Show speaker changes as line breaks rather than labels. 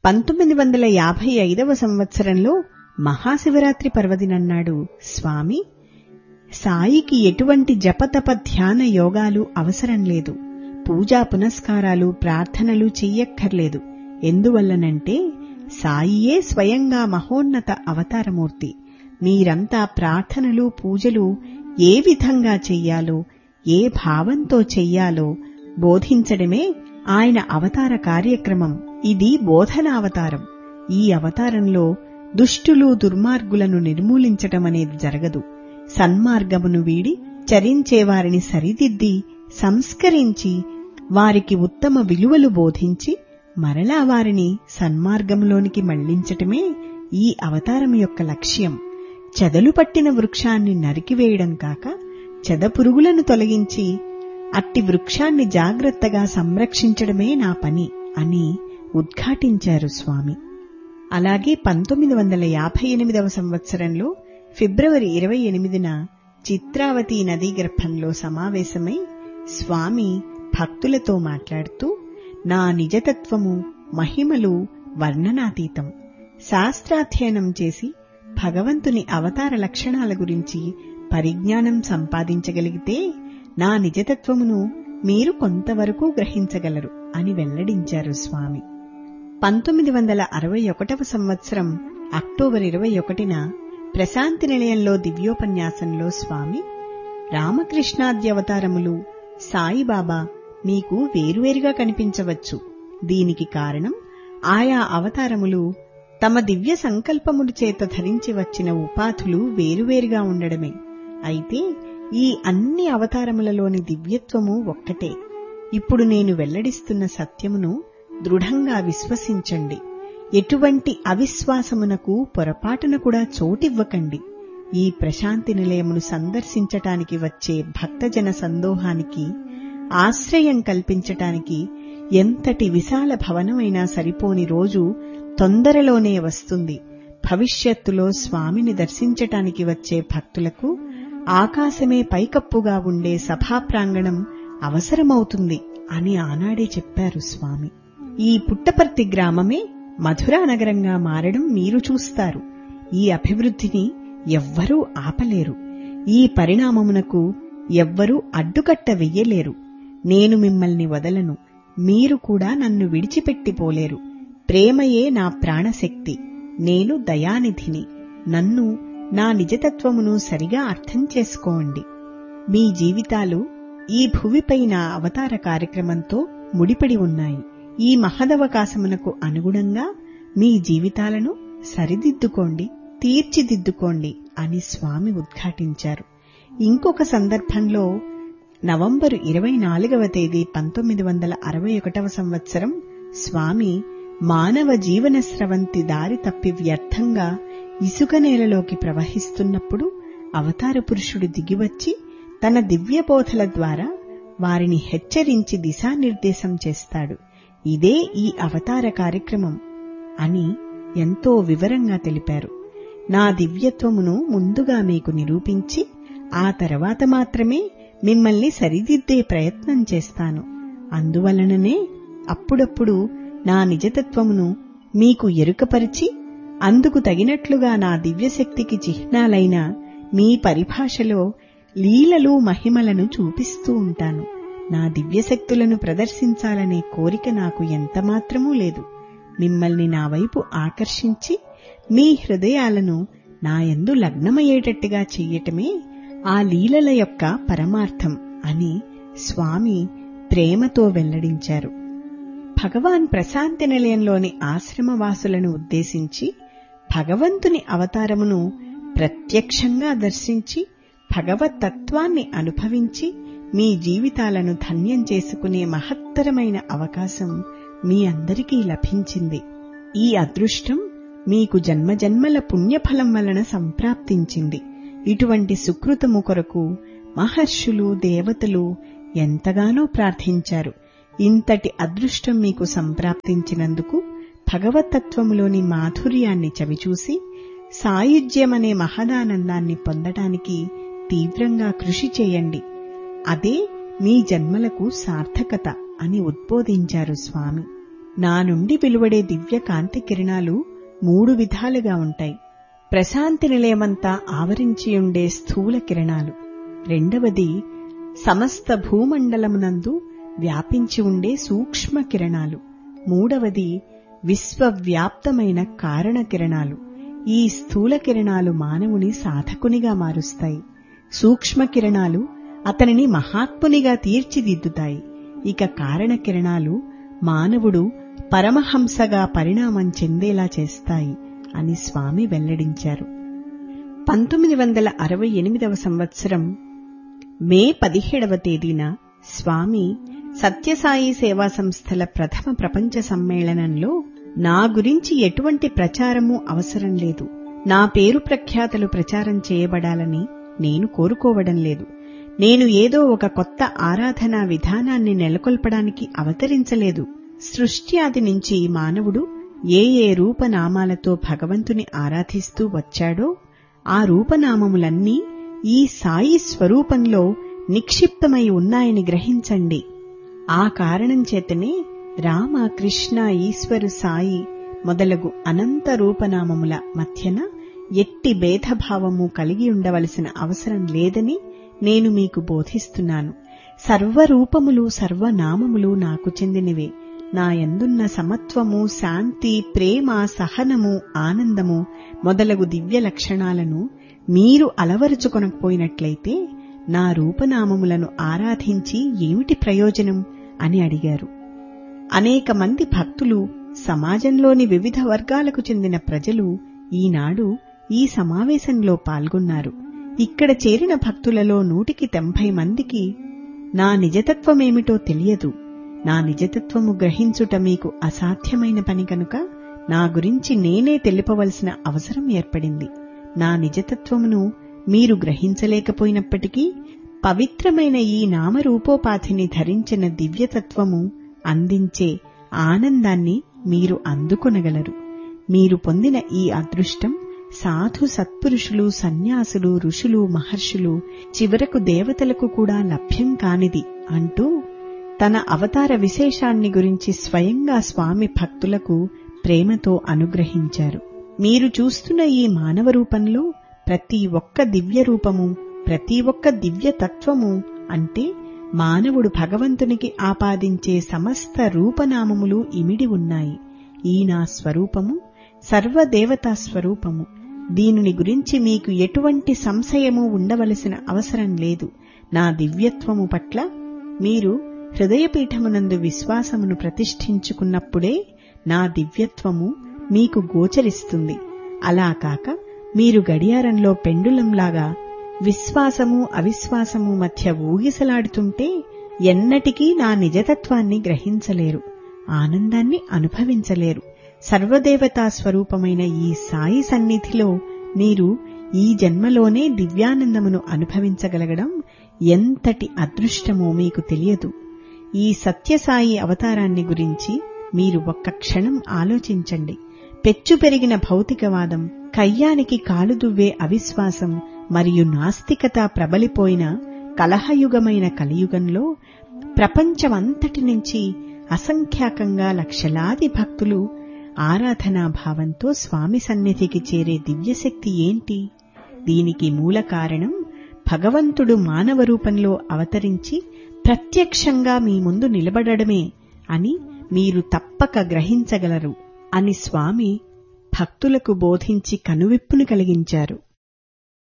పంతొమ్మిది వందల యాభై ఐదవ సంవత్సరంలో మహాశివరాత్రి పర్వదినన్నాడు స్వామి సాయికి ఎటువంటి జపతప ధ్యాన యోగాలు అవసరం లేదు పూజా పునస్కారాలు ప్రార్థనలు చెయ్యక్కర్లేదు ఎందువల్లనంటే సాయియే స్వయంగా మహోన్నత అవతారమూర్తి మీరంతా ప్రార్థనలు పూజలు ఏ విధంగా చెయ్యాలో ఏ భావంతో చెయ్యాలో బోధించడమే ఆయన అవతార కార్యక్రమం ఇది బోధనావతారం ఈ అవతారంలో దుష్టులు దుర్మార్గులను నిర్మూలించటమనేది జరగదు సన్మార్గమును వీడి చరించేవారిని సరిదిద్ది సంస్కరించి వారికి ఉత్తమ విలువలు బోధించి మరలా వారిని సన్మార్గంలోనికి మళ్లించటమే ఈ అవతారం యొక్క లక్ష్యం చెదలు పట్టిన వృక్షాన్ని నరికివేయడం కాక చెదపురుగులను తొలగించి అట్టి వృక్షాన్ని జాగ్రత్తగా సంరక్షించడమే నా పని అని ఉద్ఘాటించారు స్వామి అలాగే పంతొమ్మిది వందల యాభై ఎనిమిదవ సంవత్సరంలో ఫిబ్రవరి ఇరవై ఎనిమిదిన చిత్రావతి నదీ గర్భంలో సమావేశమై స్వామి భక్తులతో మాట్లాడుతూ నా నిజతత్వము మహిమలు వర్ణనాతీతం శాస్త్రాధ్యయనం చేసి భగవంతుని అవతార లక్షణాల గురించి పరిజ్ఞానం సంపాదించగలిగితే నా నిజతత్వమును మీరు కొంతవరకు గ్రహించగలరు అని వెల్లడించారు స్వామి పంతొమ్మిది వందల అరవై ఒకటవ సంవత్సరం అక్టోబర్ ఇరవై ఒకటిన ప్రశాంతి నిలయంలో దివ్యోపన్యాసంలో స్వామి రామకృష్ణాద్యవతారములు సాయిబాబా మీకు వేరువేరుగా కనిపించవచ్చు దీనికి కారణం ఆయా అవతారములు తమ దివ్య సంకల్పములు చేత ధరించి వచ్చిన ఉపాధులు వేరువేరుగా ఉండడమే అయితే ఈ అన్ని అవతారములలోని దివ్యత్వము ఒక్కటే ఇప్పుడు నేను వెల్లడిస్తున్న సత్యమును దృఢంగా విశ్వసించండి ఎటువంటి అవిశ్వాసమునకు పొరపాటున కూడా చోటివ్వకండి ఈ ప్రశాంతి నిలయమును సందర్శించటానికి వచ్చే భక్తజన సందోహానికి ఆశ్రయం కల్పించటానికి ఎంతటి విశాల భవనమైనా సరిపోని రోజు తొందరలోనే వస్తుంది భవిష్యత్తులో స్వామిని దర్శించటానికి వచ్చే భక్తులకు ఆకాశమే పైకప్పుగా ఉండే సభా ప్రాంగణం అవసరమవుతుంది అని ఆనాడే చెప్పారు స్వామి ఈ పుట్టపర్తి గ్రామమే మధురా నగరంగా మారడం మీరు చూస్తారు ఈ అభివృద్ధిని ఎవ్వరూ ఆపలేరు ఈ పరిణామమునకు ఎవ్వరూ అడ్డుకట్ట వెయ్యలేరు నేను మిమ్మల్ని వదలను మీరు కూడా నన్ను విడిచిపెట్టిపోలేరు ప్రేమయే నా ప్రాణశక్తి నేను దయానిధిని నన్ను నా నిజతత్వమును సరిగా అర్థం చేసుకోండి మీ జీవితాలు ఈ భువిపై నా అవతార కార్యక్రమంతో ముడిపడి ఉన్నాయి ఈ మహదవకాశమునకు అనుగుణంగా మీ జీవితాలను సరిదిద్దుకోండి తీర్చిదిద్దుకోండి అని స్వామి ఉద్ఘాటించారు ఇంకొక సందర్భంలో నవంబరు ఇరవై నాలుగవ తేదీ పంతొమ్మిది వందల అరవై ఒకటవ సంవత్సరం స్వామి మానవ జీవన స్రవంతి దారి తప్పి వ్యర్థంగా ఇసుక నేలలోకి ప్రవహిస్తున్నప్పుడు అవతార పురుషుడు దిగివచ్చి తన దివ్యబోధల ద్వారా వారిని హెచ్చరించి దిశానిర్దేశం చేస్తాడు ఇదే ఈ అవతార కార్యక్రమం అని ఎంతో వివరంగా తెలిపారు నా దివ్యత్వమును ముందుగా మీకు నిరూపించి ఆ తర్వాత మాత్రమే మిమ్మల్ని సరిదిద్దే ప్రయత్నం చేస్తాను అందువలననే అప్పుడప్పుడు నా నిజతత్వమును మీకు ఎరుకపరిచి అందుకు తగినట్లుగా నా దివ్యశక్తికి చిహ్నాలైన మీ పరిభాషలో లీలలు మహిమలను చూపిస్తూ ఉంటాను నా దివ్యశక్తులను ప్రదర్శించాలనే కోరిక నాకు ఎంతమాత్రమూ లేదు మిమ్మల్ని నా వైపు ఆకర్షించి మీ హృదయాలను నాయందు లగ్నమయ్యేటట్టుగా చెయ్యటమే ఆ లీలల యొక్క పరమార్థం అని స్వామి ప్రేమతో వెల్లడించారు భగవాన్ ప్రశాంతి నిలయంలోని ఆశ్రమవాసులను ఉద్దేశించి భగవంతుని అవతారమును ప్రత్యక్షంగా దర్శించి భగవతత్వాన్ని అనుభవించి మీ జీవితాలను ధన్యం చేసుకునే మహత్తరమైన అవకాశం మీ అందరికీ లభించింది ఈ అదృష్టం మీకు జన్మజన్మల పుణ్యఫలం వలన సంప్రాప్తించింది ఇటువంటి సుకృతము కొరకు మహర్షులు దేవతలు ఎంతగానో ప్రార్థించారు ఇంతటి అదృష్టం మీకు సంప్రాప్తించినందుకు భగవతత్వములోని మాధుర్యాన్ని చవిచూసి సాయుజ్యమనే మహదానందాన్ని పొందటానికి తీవ్రంగా కృషి చేయండి అదే మీ జన్మలకు సార్థకత అని ఉద్బోధించారు స్వామి నా నుండి వెలువడే దివ్య కాంతి కిరణాలు మూడు విధాలుగా ఉంటాయి ప్రశాంతి నిలయమంతా ఆవరించి ఉండే స్థూల కిరణాలు రెండవది సమస్త భూమండలమునందు వ్యాపించి ఉండే సూక్ష్మ కిరణాలు మూడవది విశ్వవ్యాప్తమైన కారణ కిరణాలు ఈ స్థూల కిరణాలు మానవుని సాధకునిగా మారుస్తాయి సూక్ష్మ కిరణాలు అతనిని మహాత్మునిగా తీర్చిదిద్దుతాయి ఇక కారణ కిరణాలు మానవుడు పరమహంసగా పరిణామం చెందేలా చేస్తాయి అని స్వామి వెల్లడించారు పంతొమ్మిది వందల అరవై ఎనిమిదవ సంవత్సరం మే పదిహేడవ తేదీన స్వామి సత్యసాయి సేవా సంస్థల ప్రథమ ప్రపంచ సమ్మేళనంలో నా గురించి ఎటువంటి ప్రచారము అవసరం లేదు నా పేరు ప్రఖ్యాతలు ప్రచారం చేయబడాలని నేను కోరుకోవడం లేదు నేను ఏదో ఒక కొత్త ఆరాధనా విధానాన్ని నెలకొల్పడానికి అవతరించలేదు సృష్టి ఆది నుంచి మానవుడు ఏ ఏ రూపనామాలతో భగవంతుని ఆరాధిస్తూ వచ్చాడో ఆ రూపనామములన్నీ ఈ సాయి స్వరూపంలో నిక్షిప్తమై ఉన్నాయని గ్రహించండి ఆ కారణం చేతనే రామ కృష్ణ ఈశ్వరు సాయి మొదలగు అనంత రూపనామముల మధ్యన ఎట్టి భేదభావము కలిగి ఉండవలసిన అవసరం లేదని నేను మీకు బోధిస్తున్నాను సర్వరూపములు సర్వనామములు నాకు చెందినవే నా ఎందున్న సమత్వము శాంతి ప్రేమ సహనము ఆనందము మొదలగు దివ్య లక్షణాలను మీరు అలవరుచుకొనకపోయినట్లయితే నా రూపనామములను ఆరాధించి ఏమిటి ప్రయోజనం అని అడిగారు అనేక మంది భక్తులు సమాజంలోని వివిధ వర్గాలకు చెందిన ప్రజలు ఈనాడు ఈ సమావేశంలో పాల్గొన్నారు ఇక్కడ చేరిన భక్తులలో నూటికి తొంభై మందికి నా నిజతత్వమేమిటో తెలియదు నా నిజతత్వము గ్రహించుట మీకు అసాధ్యమైన పని కనుక నా గురించి నేనే తెలుపవలసిన అవసరం ఏర్పడింది నా నిజతత్వమును మీరు గ్రహించలేకపోయినప్పటికీ పవిత్రమైన ఈ నామరూపోపాధిని ధరించిన దివ్యతత్వము అందించే ఆనందాన్ని మీరు అందుకొనగలరు మీరు పొందిన ఈ అదృష్టం సాధు సత్పురుషులు సన్యాసులు ఋషులు మహర్షులు చివరకు దేవతలకు కూడా లభ్యం కానిది అంటూ తన అవతార విశేషాన్ని గురించి స్వయంగా స్వామి భక్తులకు ప్రేమతో అనుగ్రహించారు మీరు చూస్తున్న ఈ మానవ రూపంలో ప్రతి ఒక్క దివ్య రూపము ప్రతి ఒక్క దివ్య తత్వము అంటే మానవుడు భగవంతునికి ఆపాదించే సమస్త రూపనామములు ఇమిడి ఉన్నాయి ఈ నా స్వరూపము సర్వదేవతా స్వరూపము దీనిని గురించి మీకు ఎటువంటి సంశయము ఉండవలసిన అవసరం లేదు నా దివ్యత్వము పట్ల మీరు హృదయపీఠమునందు విశ్వాసమును ప్రతిష్ఠించుకున్నప్పుడే నా దివ్యత్వము మీకు గోచరిస్తుంది అలా కాక మీరు గడియారంలో పెండులంలాగా విశ్వాసము అవిశ్వాసము మధ్య ఊగిసలాడుతుంటే ఎన్నటికీ నా నిజతత్వాన్ని గ్రహించలేరు ఆనందాన్ని అనుభవించలేరు సర్వదేవతా స్వరూపమైన ఈ సాయి సన్నిధిలో మీరు ఈ జన్మలోనే దివ్యానందమును అనుభవించగలగడం ఎంతటి అదృష్టమో మీకు తెలియదు ఈ సత్యసాయి అవతారాన్ని గురించి మీరు ఒక్క క్షణం ఆలోచించండి పెచ్చు పెరిగిన భౌతికవాదం కయ్యానికి కాలుదువ్వే అవిశ్వాసం మరియు నాస్తికత ప్రబలిపోయిన కలహయుగమైన కలియుగంలో ప్రపంచమంతటి నుంచి అసంఖ్యాకంగా లక్షలాది భక్తులు ఆరాధనా భావంతో స్వామి సన్నిధికి చేరే దివ్యశక్తి ఏంటి దీనికి మూల కారణం భగవంతుడు మానవ రూపంలో అవతరించి ప్రత్యక్షంగా మీ ముందు నిలబడడమే అని మీరు తప్పక గ్రహించగలరు అని స్వామి భక్తులకు బోధించి కనువిప్పును కలిగించారు